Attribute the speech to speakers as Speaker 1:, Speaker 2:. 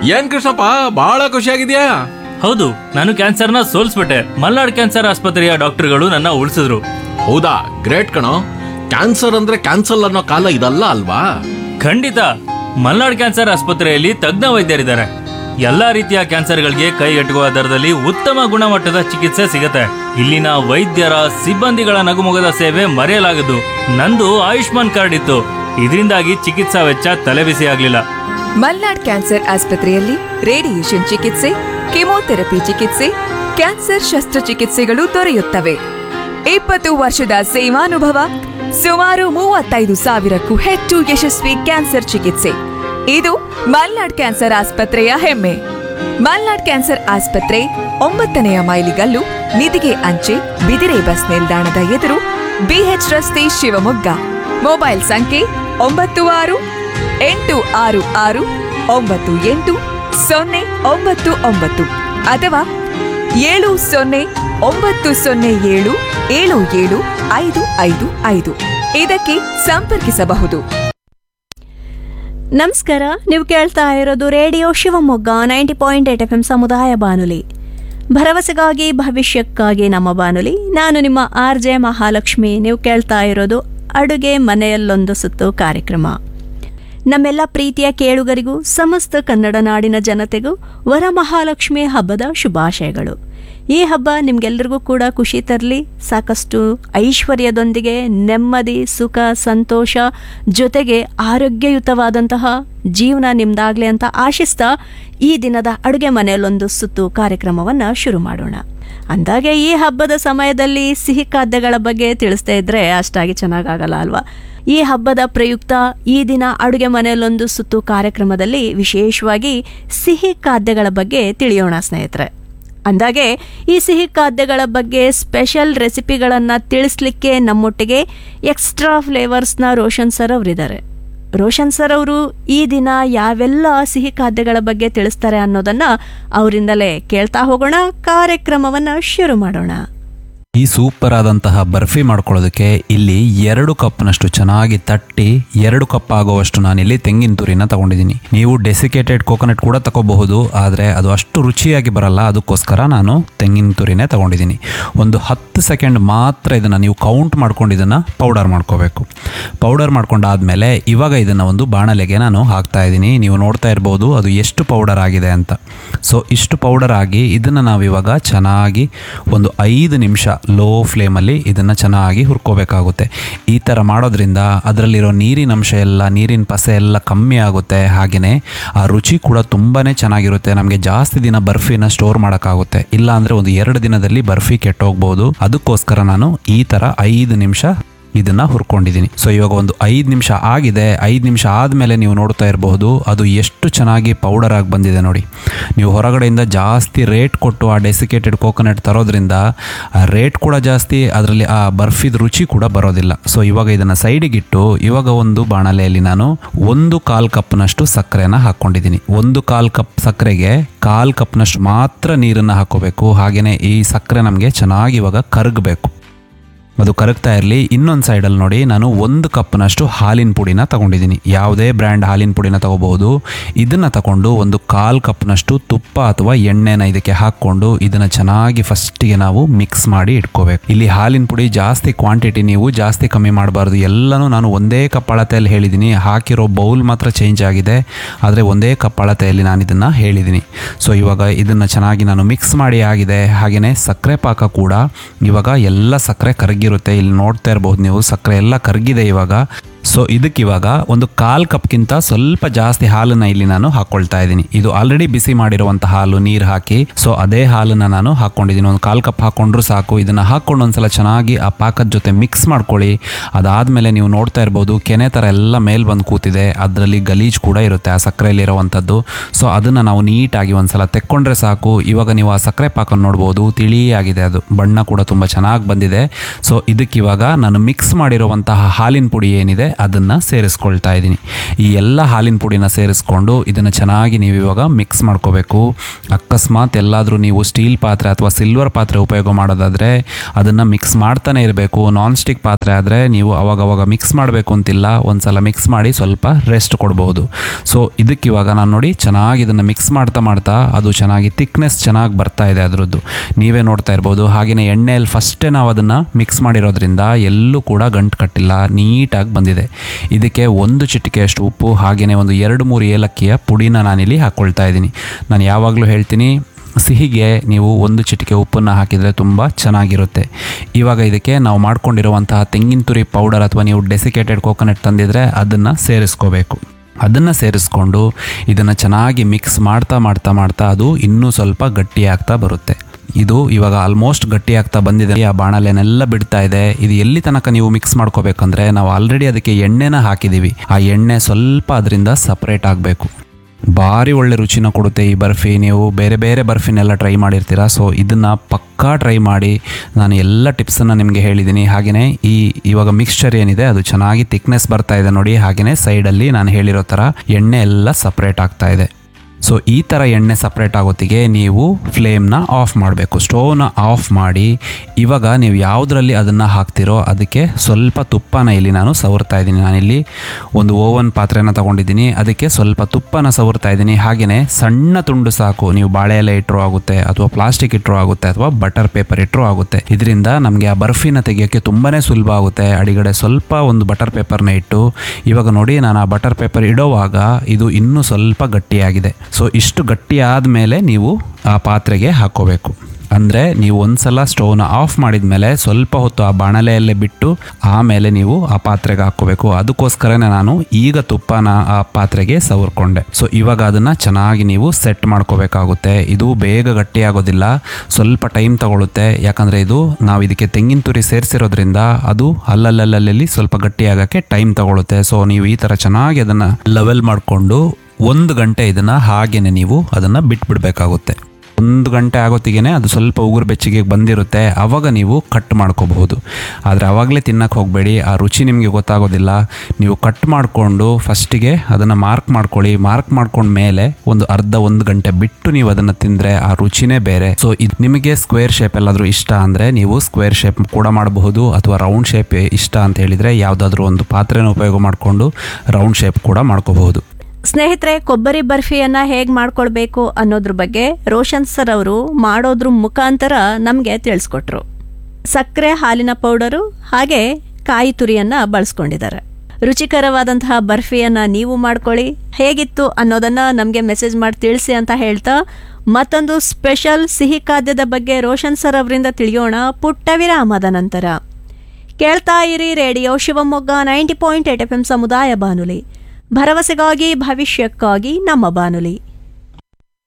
Speaker 1: ಏನ್ ಕೃಷ್ಣಪ್ಪ ಬಹಳ ಖುಷಿಯಾಗಿದ್ಯಾ
Speaker 2: ಹೌದು ನಾನು ಕ್ಯಾನ್ಸರ್ನ ಸೋಲ್ಸ್ಬಿಟ್ಟೆ ಮಲ್ನಾಡ್ ಕ್ಯಾನ್ಸರ್ ಆಸ್ಪತ್ರೆಯ ಡಾಕ್ಟರ್ಗಳು ನನ್ನ ಉಳಿಸಿದ್ರು
Speaker 1: ಹೌದಾ ಗ್ರೇಟ್ ಕಣೋ ಕ್ಯಾನ್ಸರ್ ಅಂದ್ರೆ ಕ್ಯಾನ್ಸಲ್ ಅನ್ನೋ ಕಾಲ ಇದಲ್ಲ ಅಲ್ವಾ
Speaker 2: ಖಂಡಿತ ಮಲ್ನಾಡ್ ಕ್ಯಾನ್ಸರ್ ಆಸ್ಪತ್ರೆಯಲ್ಲಿ ತಜ್ಞ ವೈದ್ಯರಿದ್ದಾರೆ ಎಲ್ಲಾ ರೀತಿಯ ಕ್ಯಾನ್ಸರ್ಗಳಿಗೆ ಕೈಗೆಟುಕುವ ದರದಲ್ಲಿ ಉತ್ತಮ ಗುಣಮಟ್ಟದ ಚಿಕಿತ್ಸೆ ಸಿಗುತ್ತೆ ಇಲ್ಲಿನ ವೈದ್ಯರ ಸಿಬ್ಬಂದಿಗಳ ನಗುಮೊಗದ ಸೇವೆ ಮರೆಯಲಾಗದು ನಂದು ಆಯುಷ್ಮಾನ್ ಕಾರ್ಡ್ ಇತ್ತು ಇದರಿಂದಾಗಿ ಚಿಕಿತ್ಸಾ ವೆಚ್ಚ ತಲೆಬಿಸಿ ಆಗ್ಲಿಲ್ಲ
Speaker 3: ಮಲ್ನಾಡ್ ಕ್ಯಾನ್ಸರ್ ಆಸ್ಪತ್ರೆಯಲ್ಲಿ ರೇಡಿಯೇಷನ್ ಚಿಕಿತ್ಸೆ ಕೆಮೊಥೆರಪಿ ಚಿಕಿತ್ಸೆ ಕ್ಯಾನ್ಸರ್ ಶಸ್ತ್ರಚಿಕಿತ್ಸೆಗಳು ದೊರೆಯುತ್ತವೆ ಇಪ್ಪತ್ತು ವರ್ಷದ ಸೇವಾನುಭವ ಸುಮಾರು ಮೂವತ್ತೈದು ಸಾವಿರಕ್ಕೂ ಹೆಚ್ಚು ಯಶಸ್ವಿ ಕ್ಯಾನ್ಸರ್ ಚಿಕಿತ್ಸೆ ಇದು ಮಲ್ನಾಡ್ ಕ್ಯಾನ್ಸರ್ ಆಸ್ಪತ್ರೆಯ ಹೆಮ್ಮೆ ಮಲ್ನಾಡ್ ಕ್ಯಾನ್ಸರ್ ಆಸ್ಪತ್ರೆ ಒಂಬತ್ತನೆಯ ಮೈಲಿಗಲ್ಲು ನಿಧಿಗೆ ಅಂಚೆ ಬಿದಿರೆ ಬಸ್ ನಿಲ್ದಾಣದ ಎದುರು ಬಿಎಚ್ ರಸ್ತೆ ಶಿವಮೊಗ್ಗ ಮೊಬೈಲ್ ಸಂಖ್ಯೆ ಒಂಬತ್ತು ಆರು ಎಂಟು ಆರು ಆರು ಒಂಬತ್ತು ಎಂಟು ಸೊನ್ನೆ ಒಂಬತ್ತು ಒಂಬತ್ತು ಅಥವಾ ಏಳು ಸೊನ್ನೆ ಒಂಬತ್ತು ಸೊನ್ನೆ ಏಳು ಏಳು ಏಳು ಐದು ಐದು ಐದು ಇದಕ್ಕೆ ಸಂಪರ್ಕಿಸಬಹುದು
Speaker 4: ನಮಸ್ಕಾರ ನೀವು ಕೇಳ್ತಾ ಇರೋದು radio Shivamogga ninety point eight F M ಸಮುದಾಯ ಬಾನುಲಿ ಭರವಸೆಗಾಗಿ ಭವಿಷ್ಯಕ್ಕಾಗಿ ನಮ್ಮ ಬಾನುಲಿ ನಾನು ನಿಮ್ಮ ಆರ್ ಜೆ ಮಹಾಲಕ್ಷ್ಮಿ ನೀವು ಕೇಳ್ತಾ ಇರೋದು ಅಡುಗೆ ಮನೆಯಲ್ಲೊಂದು ಸುತ್ತು ಕಾರ್ಯಕ್ರಮ ನಮ್ಮೆಲ್ಲ ಪ್ರೀತಿಯ ಕೇಳುಗರಿಗೂ ಸಮಸ್ತ ಕನ್ನಡ ನಾಡಿನ ಜನತೆಗೂ ವರಮಹಾಲಕ್ಷ್ಮಿ ಹಬ್ಬದ ಶುಭಾಶಯಗಳು ಈ ಹಬ್ಬ ನಿಮ್ಗೆಲ್ರಿಗೂ ಕೂಡ ಖುಷಿ ತರಲಿ ಸಾಕಷ್ಟು ಐಶ್ವರ್ಯದೊಂದಿಗೆ ನೆಮ್ಮದಿ ಸುಖ ಸಂತೋಷ ಜೊತೆಗೆ ಆರೋಗ್ಯಯುತವಾದಂತಹ ಜೀವನ ನಿಮ್ದಾಗ್ಲಿ ಅಂತ ಆಶಿಸ್ತಾ ಈ ದಿನದ ಅಡುಗೆ ಮನೆಯಲ್ಲೊಂದು ಸುತ್ತು ಕಾರ್ಯಕ್ರಮವನ್ನು ಶುರು ಮಾಡೋಣ ಅಂದಾಗೆ ಈ ಹಬ್ಬದ ಸಮಯದಲ್ಲಿ ಸಿಹಿ ಖಾದ್ಯಗಳ ಬಗ್ಗೆ ತಿಳಿಸ್ತಾ ಇದ್ರೆ ಅಷ್ಟಾಗಿ ಚೆನ್ನಾಗಾಗಲ್ಲ ಅಲ್ವಾ ಈ ಹಬ್ಬದ ಪ್ರಯುಕ್ತ ಈ ದಿನ ಅಡುಗೆ ಮನೆಯಲ್ಲೊಂದು ಸುತ್ತು ಕಾರ್ಯಕ್ರಮದಲ್ಲಿ ವಿಶೇಷವಾಗಿ ಸಿಹಿ ಖಾದ್ಯಗಳ ಬಗ್ಗೆ ತಿಳಿಯೋಣ ಸ್ನೇಹಿತರೆ ಅಂದಾಗೆ ಈ ಸಿಹಿ ಖಾದ್ಯಗಳ ಬಗ್ಗೆ ಸ್ಪೆಷಲ್ ರೆಸಿಪಿಗಳನ್ನು ತಿಳಿಸ್ಲಿಕ್ಕೆ ನಮ್ಮೊಟ್ಟಿಗೆ ಎಕ್ಸ್ಟ್ರಾ ಫ್ಲೇವರ್ಸ್ನ ರೋಷನ್ ಸರ್ ಅವರಿದ್ದಾರೆ ರೋಷನ್ ಸರ್ ಅವರು ಈ ದಿನ ಯಾವೆಲ್ಲ ಸಿಹಿ ಖಾದ್ಯಗಳ ಬಗ್ಗೆ ತಿಳಿಸ್ತಾರೆ ಅನ್ನೋದನ್ನ ಅವರಿಂದಲೇ ಕೇಳ್ತಾ ಹೋಗೋಣ ಕಾರ್ಯಕ್ರಮವನ್ನ ಶುರು ಮಾಡೋಣ
Speaker 5: ಈ ಸೂಪರ್ ಆದಂತಹ ಬರ್ಫಿ ಮಾಡ್ಕೊಳ್ಳೋದಕ್ಕೆ ಇಲ್ಲಿ ಎರಡು ಕಪ್ನಷ್ಟು ಚೆನ್ನಾಗಿ ತಟ್ಟಿ ಎರಡು ಕಪ್ ಆಗುವಷ್ಟು ನಾನಿಲ್ಲಿ ತೆಂಗಿನ ತುರಿನ ತಗೊಂಡಿದ್ದೀನಿ ನೀವು ಡೆಸಿಕೇಟೆಡ್ ಕೋಕೋನಟ್ ಕೂಡ ತಗೋಬಹುದು ಆದರೆ ಅದು ಅಷ್ಟು ರುಚಿಯಾಗಿ ಬರಲ್ಲ ಅದಕ್ಕೋಸ್ಕರ ನಾನು ತೆಂಗಿನ ತುರಿನೇ ತಗೊಂಡಿದ್ದೀನಿ ಒಂದು ಹತ್ತು ಸೆಕೆಂಡ್ ಮಾತ್ರ ಇದನ್ನು ನೀವು ಕೌಂಟ್ ಮಾಡ್ಕೊಂಡು ಇದನ್ನು ಪೌಡರ್ ಮಾಡ್ಕೋಬೇಕು ಪೌಡರ್ ಮಾಡ್ಕೊಂಡಾದ್ಮೇಲೆ ಇವಾಗ ಇದನ್ನು ಒಂದು ಬಾಣಲೆಗೆ ನಾನು ಹಾಕ್ತಾ ಇದ್ದೀನಿ ನೀವು ನೋಡ್ತಾ ಇರ್ಬೋದು ಅದು ಎಷ್ಟು ಪೌಡರ್ ಆಗಿದೆ ಅಂತ ಸೊ ಇಷ್ಟು ಪೌಡರ್ ಆಗಿ ಇದನ್ನು ನಾವು ಇವಾಗ ಚೆನ್ನಾಗಿ ಒಂದು ಐದು ನಿಮಿಷ ಲೋ ಫ್ಲೇಮಲ್ಲಿ ಇದನ್ನು ಚೆನ್ನಾಗಿ ಹುರ್ಕೋಬೇಕಾಗುತ್ತೆ ಈ ಥರ ಮಾಡೋದ್ರಿಂದ ಅದರಲ್ಲಿರೋ ನೀರಿನ ಅಂಶ ಎಲ್ಲ ನೀರಿನ ಪಸೆ ಎಲ್ಲ ಕಮ್ಮಿ ಆಗುತ್ತೆ ಹಾಗೆಯೇ ಆ ರುಚಿ ಕೂಡ ತುಂಬಾ ಚೆನ್ನಾಗಿರುತ್ತೆ ನಮಗೆ ಜಾಸ್ತಿ ದಿನ ಬರ್ಫಿನ ಸ್ಟೋರ್ ಮಾಡೋಕ್ಕಾಗುತ್ತೆ ಇಲ್ಲ ಅಂದರೆ ಒಂದು ಎರಡು ದಿನದಲ್ಲಿ ಬರ್ಫಿ ಕೆಟ್ಟೋಗ್ಬೋದು ಅದಕ್ಕೋಸ್ಕರ ನಾನು ಈ ಥರ ಐದು ನಿಮಿಷ ಇದನ್ನ ಹುರ್ಕೊಂಡಿದ್ದೀನಿ ಸೊ ಇವಾಗ ಒಂದು ಐದು ನಿಮಿಷ ಆಗಿದೆ ಐದು ನಿಮಿಷ ಆದಮೇಲೆ ನೀವು ನೋಡ್ತಾ ಇರಬಹುದು ಅದು ಎಷ್ಟು ಚೆನ್ನಾಗಿ ಪೌಡರ್ ಆಗಿ ಬಂದಿದೆ ನೋಡಿ ನೀವು ಹೊರಗಡೆಯಿಂದ ಜಾಸ್ತಿ ರೇಟ್ ಕೊಟ್ಟು ಆ ಡೆಸಿಕೇಟೆಡ್ ಕೋಕೋನಟ್ ತರೋದ್ರಿಂದ ಆ ರೇಟ್ ಕೂಡ ಜಾಸ್ತಿ ಅದರಲ್ಲಿ ಆ ಬರ್ಫಿದ ರುಚಿ ಕೂಡ ಬರೋದಿಲ್ಲ ಸೊ ಇವಾಗ ಇದನ್ನು ಸೈಡಿಗಿಟ್ಟು ಇವಾಗ ಒಂದು ಬಾಣಲೆಯಲ್ಲಿ ನಾನು ಒಂದು ಕಾಲ್ ಕಪ್ನಷ್ಟು ಸಕ್ಕರೆನ ಹಾಕ್ಕೊಂಡಿದ್ದೀನಿ ಒಂದು ಕಾಲ್ ಕಪ್ ಸಕ್ಕರೆಗೆ ಕಾಲ್ ಕಪ್ನಷ್ಟು ಮಾತ್ರ ನೀರನ್ನು ಹಾಕೋಬೇಕು ಹಾಗೆಯೇ ಈ ಸಕ್ಕರೆ ನಮಗೆ ಚೆನ್ನಾಗಿ ಇವಾಗ ಕರಗಬೇಕು ಅದು ಕರಗ್ತಾ ಇರಲಿ ಇನ್ನೊಂದು ಸೈಡಲ್ಲಿ ನೋಡಿ ನಾನು ಒಂದು ಕಪ್ನಷ್ಟು ಹಾಲಿನ ಪುಡಿನ ತಗೊಂಡಿದ್ದೀನಿ ಯಾವುದೇ ಬ್ರ್ಯಾಂಡ್ ಹಾಲಿನ ಪುಡಿನ ತಗೋಬಹುದು ಇದನ್ನು ತಗೊಂಡು ಒಂದು ಕಾಲ್ ಕಪ್ನಷ್ಟು ತುಪ್ಪ ಅಥವಾ ಎಣ್ಣೆನ ಇದಕ್ಕೆ ಹಾಕ್ಕೊಂಡು ಇದನ್ನು ಚೆನ್ನಾಗಿ ಫಸ್ಟಿಗೆ ನಾವು ಮಿಕ್ಸ್ ಮಾಡಿ ಇಟ್ಕೋಬೇಕು ಇಲ್ಲಿ ಹಾಲಿನ ಪುಡಿ ಜಾಸ್ತಿ ಕ್ವಾಂಟಿಟಿ ನೀವು ಜಾಸ್ತಿ ಕಮ್ಮಿ ಮಾಡಬಾರ್ದು ಎಲ್ಲನೂ ನಾನು ಒಂದೇ ಕಪ್ ಅಳತೆಯಲ್ಲಿ ಹೇಳಿದ್ದೀನಿ ಹಾಕಿರೋ ಬೌಲ್ ಮಾತ್ರ ಚೇಂಜ್ ಆಗಿದೆ ಆದರೆ ಒಂದೇ ಕಪ್ ಅಳತೆಯಲ್ಲಿ ನಾನು ಇದನ್ನು ಹೇಳಿದ್ದೀನಿ ಸೊ ಇವಾಗ ಇದನ್ನು ಚೆನ್ನಾಗಿ ನಾನು ಮಿಕ್ಸ್ ಮಾಡಿ ಆಗಿದೆ ಹಾಗೆಯೇ ಸಕ್ಕರೆ ಪಾಕ ಕೂಡ ಇವಾಗ ಎಲ್ಲ ಸಕ್ಕರೆ ಕರಗಿರುತ್ತೆ ಇಲ್ಲಿ ನೋಡ್ತಾ ಇರಬಹುದು ನೀವು ಸಕ್ಕರೆ ಎಲ್ಲ ಕರಗಿದೆ ಇವಾಗ ಸೊ ಇದಕ್ಕಿವಾಗ ಒಂದು ಕಾಲ್ ಕಪ್ಗಿಂತ ಸ್ವಲ್ಪ ಜಾಸ್ತಿ ಹಾಲನ್ನ ಇಲ್ಲಿ ನಾನು ಹಾಕೊಳ್ತಾ ಇದ್ದೀನಿ ಇದು ಆಲ್ರೆಡಿ ಬಿಸಿ ಮಾಡಿರುವಂಥ ಹಾಲು ನೀರು ಹಾಕಿ ಸೊ ಅದೇ ಹಾಲನ್ನ ನಾನು ಹಾಕೊಂಡಿದ್ದೀನಿ ಒಂದು ಕಾಲ್ ಕಪ್ ಹಾಕೊಂಡ್ರು ಸಾಕು ಇದನ್ನ ಹಾಕೊಂಡು ಒಂದ್ಸಲ ಚೆನ್ನಾಗಿ ಆ ಪಾಕದ ಜೊತೆ ಮಿಕ್ಸ್ ಮಾಡ್ಕೊಳ್ಳಿ ಅದಾದ್ಮೇಲೆ ನೀವು ನೋಡ್ತಾ ಇರ್ಬೋದು ಕೆನೆ ಥರ ಎಲ್ಲ ಮೇಲ್ ಬಂದು ಕೂತಿದೆ ಅದರಲ್ಲಿ ಗಲೀಜ್ ಕೂಡ ಇರುತ್ತೆ ಆ ಸಕ್ಕರೆಯಲ್ಲಿ ಇರುವಂಥದ್ದು ಸೊ ಅದನ್ನು ನಾವು ನೀಟಾಗಿ ಒಂದ್ಸಲ ತೆಕ್ಕೊಂಡ್ರೆ ಸಾಕು ಇವಾಗ ನೀವು ಆ ಸಕ್ಕರೆ ಪಾಕ ನೋಡ್ಬೋದು ತಿಳಿಯಾಗಿದೆ ಅದು ಬಣ್ಣ ಕೂಡ ತುಂಬ ಚೆನ್ನಾಗಿ ಬಂದಿದೆ ಸೊ ಇದಕ್ಕಿವಾಗ ನಾನು ಮಿಕ್ಸ್ ಮಾಡಿರುವಂತಹ ಹಾಲಿನ ಪುಡಿ ಏನಿದೆ ಅದನ್ನು ಸೇರಿಸ್ಕೊಳ್ತಾ ಇದ್ದೀನಿ ಈ ಎಲ್ಲ ಹಾಲಿನ ಪುಡಿನ ಸೇರಿಸ್ಕೊಂಡು ಇದನ್ನು ಚೆನ್ನಾಗಿ ನೀವು ಇವಾಗ ಮಿಕ್ಸ್ ಮಾಡ್ಕೋಬೇಕು ಅಕಸ್ಮಾತ್ ಎಲ್ಲಾದರೂ ನೀವು ಸ್ಟೀಲ್ ಪಾತ್ರೆ ಅಥವಾ ಸಿಲ್ವರ್ ಪಾತ್ರೆ ಉಪಯೋಗ ಮಾಡೋದಾದರೆ ಅದನ್ನು ಮಿಕ್ಸ್ ಮಾಡ್ತಾನೆ ಇರಬೇಕು ನಾನ್ ಸ್ಟಿಕ್ ಪಾತ್ರೆ ಆದರೆ ನೀವು ಅವಾಗವಾಗ ಮಿಕ್ಸ್ ಮಾಡಬೇಕು ಅಂತಿಲ್ಲ ಒಂದ್ಸಲ ಮಿಕ್ಸ್ ಮಾಡಿ ಸ್ವಲ್ಪ ರೆಸ್ಟ್ ಕೊಡಬಹುದು ಸೊ ಇದಕ್ಕೆ ಇವಾಗ ನಾನು ನೋಡಿ ಚೆನ್ನಾಗಿ ಇದನ್ನು ಮಿಕ್ಸ್ ಮಾಡ್ತಾ ಮಾಡ್ತಾ ಅದು ಚೆನ್ನಾಗಿ ಥಿಕ್ನೆಸ್ ಚೆನ್ನಾಗಿ ಬರ್ತಾ ಇದೆ ಅದರದ್ದು ನೀವೇ ನೋಡ್ತಾ ಇರ್ಬೋದು ಹಾಗೆಯೇ ಎಣ್ಣೆಯಲ್ಲಿ ಫಸ್ಟೇ ನಾವು ಅದನ್ನು ಮಿಕ್ಸ್ ಮಾಡಿರೋದ್ರಿಂದ ಎಲ್ಲೂ ಕೂಡ ಗಂಟು ಕಟ್ಟಿಲ್ಲ ನೀಟಾಗಿ ಬಂದಿದೆ ಇದಕ್ಕೆ ಒಂದು ಚಿಟಿಕೆಯಷ್ಟು ಉಪ್ಪು ಹಾಗೆಯೇ ಒಂದು ಎರಡು ಮೂರು ಏಲಕ್ಕಿಯ ಪುಡಿನ ನಾನಿಲ್ಲಿ ಹಾಕ್ಕೊಳ್ತಾ ಇದ್ದೀನಿ ನಾನು ಯಾವಾಗಲೂ ಹೇಳ್ತೀನಿ ಸಿಹಿಗೆ ನೀವು ಒಂದು ಚಿಟಿಕೆ ಉಪ್ಪನ್ನು ಹಾಕಿದರೆ ತುಂಬ ಚೆನ್ನಾಗಿರುತ್ತೆ ಇವಾಗ ಇದಕ್ಕೆ ನಾವು ಮಾಡ್ಕೊಂಡಿರುವಂತಹ ತೆಂಗಿನ ತುರಿ ಪೌಡರ್ ಅಥವಾ ನೀವು ಡೆಸಿಕೇಟೆಡ್ ಕೋಕೋನಟ್ ತಂದಿದ್ರೆ ಅದನ್ನು ಸೇರಿಸ್ಕೋಬೇಕು ಅದನ್ನು ಸೇರಿಸ್ಕೊಂಡು ಇದನ್ನು ಚೆನ್ನಾಗಿ ಮಿಕ್ಸ್ ಮಾಡ್ತಾ ಮಾಡ್ತಾ ಮಾಡ್ತಾ ಅದು ಇನ್ನೂ ಸ್ವಲ್ಪ ಗಟ್ಟಿಯಾಗ್ತಾ ಬರುತ್ತೆ ಇದು ಇವಾಗ ಆಲ್ಮೋಸ್ಟ್ ಗಟ್ಟಿಯಾಗ್ತಾ ಬಂದಿದೆ ಆ ಬಾಣಲೆನೆಲ್ಲ ಬಿಡ್ತಾ ಇದೆ ಇದು ಎಲ್ಲಿ ತನಕ ನೀವು ಮಿಕ್ಸ್ ಮಾಡ್ಕೋಬೇಕಂದ್ರೆ ನಾವು ಆಲ್ರೆಡಿ ಅದಕ್ಕೆ ಎಣ್ಣೆನ ಹಾಕಿದ್ದೀವಿ ಆ ಎಣ್ಣೆ ಸ್ವಲ್ಪ ಅದರಿಂದ ಸಪ್ರೇಟ್ ಆಗಬೇಕು ಭಾರಿ ಒಳ್ಳೆ ರುಚಿನ ಕೊಡುತ್ತೆ ಈ ಬರ್ಫಿ ನೀವು ಬೇರೆ ಬೇರೆ ಬರ್ಫಿನೆಲ್ಲ ಟ್ರೈ ಮಾಡಿರ್ತೀರಾ ಸೊ ಇದನ್ನು ಪಕ್ಕಾ ಟ್ರೈ ಮಾಡಿ ನಾನು ಎಲ್ಲ ಟಿಪ್ಸನ್ನು ನಿಮಗೆ ಹೇಳಿದ್ದೀನಿ ಹಾಗೆಯೇ ಈ ಇವಾಗ ಮಿಕ್ಸ್ಚರ್ ಏನಿದೆ ಅದು ಚೆನ್ನಾಗಿ ಥಿಕ್ನೆಸ್ ಬರ್ತಾ ಇದೆ ನೋಡಿ ಹಾಗೆಯೇ ಸೈಡಲ್ಲಿ ನಾನು ಹೇಳಿರೋ ಥರ ಎಣ್ಣೆ ಎಲ್ಲ ಸಪ್ರೇಟ್ ಆಗ್ತಾ ಇದೆ ಸೊ ಈ ಥರ ಎಣ್ಣೆ ಸಪ್ರೇಟ್ ಆಗೋತ್ತಿಗೆ ನೀವು ಫ್ಲೇಮ್ನ ಆಫ್ ಮಾಡಬೇಕು ಸ್ಟೋವ್ನ ಆಫ್ ಮಾಡಿ ಇವಾಗ ನೀವು ಯಾವುದರಲ್ಲಿ ಅದನ್ನು ಹಾಕ್ತಿರೋ ಅದಕ್ಕೆ ಸ್ವಲ್ಪ ತುಪ್ಪನ ಇಲ್ಲಿ ನಾನು ಸವರ್ತಾ ಇದ್ದೀನಿ ನಾನಿಲ್ಲಿ ಒಂದು ಓವನ್ ಪಾತ್ರೆನ ತಗೊಂಡಿದ್ದೀನಿ ಅದಕ್ಕೆ ಸ್ವಲ್ಪ ತುಪ್ಪನ ಸವರ್ತಾ ಇದ್ದೀನಿ ಹಾಗೆಯೇ ಸಣ್ಣ ತುಂಡು ಸಾಕು ನೀವು ಬಾಳೆ ಎಲೆ ಇಟ್ಟರು ಆಗುತ್ತೆ ಅಥವಾ ಪ್ಲಾಸ್ಟಿಕ್ ಇಟ್ಟರು ಆಗುತ್ತೆ ಅಥವಾ ಬಟರ್ ಪೇಪರ್ ಇಟ್ಟರು ಆಗುತ್ತೆ ಇದರಿಂದ ನಮಗೆ ಆ ಬರ್ಫಿನ ತೆಗಿಯೋಕ್ಕೆ ತುಂಬಾ ಸುಲಭ ಆಗುತ್ತೆ ಅಡಿಗಡೆ ಸ್ವಲ್ಪ ಒಂದು ಬಟರ್ ಪೇಪರ್ನ ಇಟ್ಟು ಇವಾಗ ನೋಡಿ ನಾನು ಆ ಬಟರ್ ಪೇಪರ್ ಇಡೋವಾಗ ಇದು ಇನ್ನೂ ಸ್ವಲ್ಪ ಗಟ್ಟಿಯಾಗಿದೆ ಸೊ ಇಷ್ಟು ಗಟ್ಟಿ ಆದಮೇಲೆ ನೀವು ಆ ಪಾತ್ರೆಗೆ ಹಾಕೋಬೇಕು ಅಂದರೆ ನೀವು ಒಂದ್ಸಲ ಸ್ಟವ್ನ ಆಫ್ ಮಾಡಿದ ಮೇಲೆ ಸ್ವಲ್ಪ ಹೊತ್ತು ಆ ಬಾಣಲೆಯಲ್ಲೇ ಬಿಟ್ಟು ಆಮೇಲೆ ನೀವು ಆ ಪಾತ್ರೆಗೆ ಹಾಕ್ಕೋಬೇಕು ಅದಕ್ಕೋಸ್ಕರನೇ ನಾನು ಈಗ ತುಪ್ಪನ ಆ ಪಾತ್ರೆಗೆ ಸವರ್ಕೊಂಡೆ ಸೊ ಇವಾಗ ಅದನ್ನು ಚೆನ್ನಾಗಿ ನೀವು ಸೆಟ್ ಮಾಡ್ಕೋಬೇಕಾಗುತ್ತೆ ಇದು ಬೇಗ ಗಟ್ಟಿ ಆಗೋದಿಲ್ಲ ಸ್ವಲ್ಪ ಟೈಮ್ ತಗೊಳುತ್ತೆ ಯಾಕಂದರೆ ಇದು ನಾವು ಇದಕ್ಕೆ ತೆಂಗಿನ ತುರಿ ಸೇರಿಸಿರೋದ್ರಿಂದ ಅದು ಅಲ್ಲಲ್ಲಲ್ಲಿ ಸ್ವಲ್ಪ ಗಟ್ಟಿ ಆಗೋಕ್ಕೆ ಟೈಮ್ ತಗೊಳುತ್ತೆ ಸೊ ನೀವು ಈ ಥರ ಚೆನ್ನಾಗಿ ಅದನ್ನು ಲೆವೆಲ್ ಮಾಡಿಕೊಂಡು ಒಂದು ಗಂಟೆ ಇದನ್ನು ಹಾಗೇನೆ ನೀವು ಅದನ್ನು ಬಿಟ್ಬಿಡ್ಬೇಕಾಗುತ್ತೆ ಒಂದು ಗಂಟೆ ಆಗೋತ್ತಿಗೆ ಅದು ಸ್ವಲ್ಪ ಉಗುರು ಬೆಚ್ಚಗೆ ಬಂದಿರುತ್ತೆ ಆವಾಗ ನೀವು ಕಟ್ ಮಾಡ್ಕೋಬಹುದು ಆದರೆ ಆವಾಗಲೇ ತಿನ್ನಕ್ಕೆ ಹೋಗಬೇಡಿ ಆ ರುಚಿ ನಿಮಗೆ ಗೊತ್ತಾಗೋದಿಲ್ಲ ನೀವು ಕಟ್ ಮಾಡಿಕೊಂಡು ಫಸ್ಟಿಗೆ ಅದನ್ನು ಮಾರ್ಕ್ ಮಾಡ್ಕೊಳ್ಳಿ ಮಾರ್ಕ್ ಮಾಡ್ಕೊಂಡ ಮೇಲೆ ಒಂದು ಅರ್ಧ ಒಂದು ಗಂಟೆ ಬಿಟ್ಟು ನೀವು ಅದನ್ನು ತಿಂದರೆ ಆ ರುಚಿನೇ ಬೇರೆ ಸೊ ಇದು ನಿಮಗೆ ಸ್ಕ್ವೇರ್ ಶೇಪ್ ಎಲ್ಲಾದರೂ ಇಷ್ಟ ಅಂದರೆ ನೀವು ಸ್ಕ್ವೇರ್ ಶೇಪ್ ಕೂಡ ಮಾಡಬಹುದು ಅಥವಾ ರೌಂಡ್ ಶೇಪ್ ಇಷ್ಟ ಅಂತ ಹೇಳಿದರೆ ಯಾವುದಾದ್ರೂ ಒಂದು ಪಾತ್ರೆನ ಉಪಯೋಗ ಮಾಡಿಕೊಂಡು ರೌಂಡ್ ಶೇಪ್ ಕೂಡ ಮಾಡ್ಕೋಬಹುದು
Speaker 4: ಸ್ನೇಹಿತರೆ ಕೊಬ್ಬರಿ ಬರ್ಫಿಯನ್ನ ಹೇಗೆ ಮಾಡ್ಕೊಳ್ಬೇಕು ಅನ್ನೋದ್ರ ಬಗ್ಗೆ ರೋಷನ್ ಸರ್ ಅವರು ಮಾಡೋದ್ರ ಮುಖಾಂತರ ನಮಗೆ ತಿಳಿಸ್ಕೊಟ್ರು ಸಕ್ಕರೆ ಹಾಲಿನ ಪೌಡರು ಹಾಗೆ ಕಾಯಿ ತುರಿಯನ್ನ ಬಳಸ್ಕೊಂಡಿದ್ದಾರೆ ರುಚಿಕರವಾದಂತಹ ಬರ್ಫಿಯನ್ನ ನೀವು ಮಾಡ್ಕೊಳ್ಳಿ ಹೇಗಿತ್ತು ಅನ್ನೋದನ್ನ ನಮಗೆ ಮೆಸೇಜ್ ಮಾಡಿ ತಿಳಿಸಿ ಅಂತ ಹೇಳ್ತಾ ಮತ್ತೊಂದು ಸ್ಪೆಷಲ್ ಸಿಹಿ ಖಾದ್ಯದ ಬಗ್ಗೆ ರೋಷನ್ ಸರ್ ಅವರಿಂದ ತಿಳಿಯೋಣ ಪುಟ್ಟ ವಿರಾಮದ ನಂತರ ಕೇಳ್ತಾ ಇರಿ radio Shivamogga ninety point eight F M ಸಮುದಾಯ ಬಾನುಲಿ ಭರವಸೆಗಾಗಿ ಭವಿಷ್ಯಕ್ಕಾಗಿ ನಮ್ಮ ಬಾನುಲಿ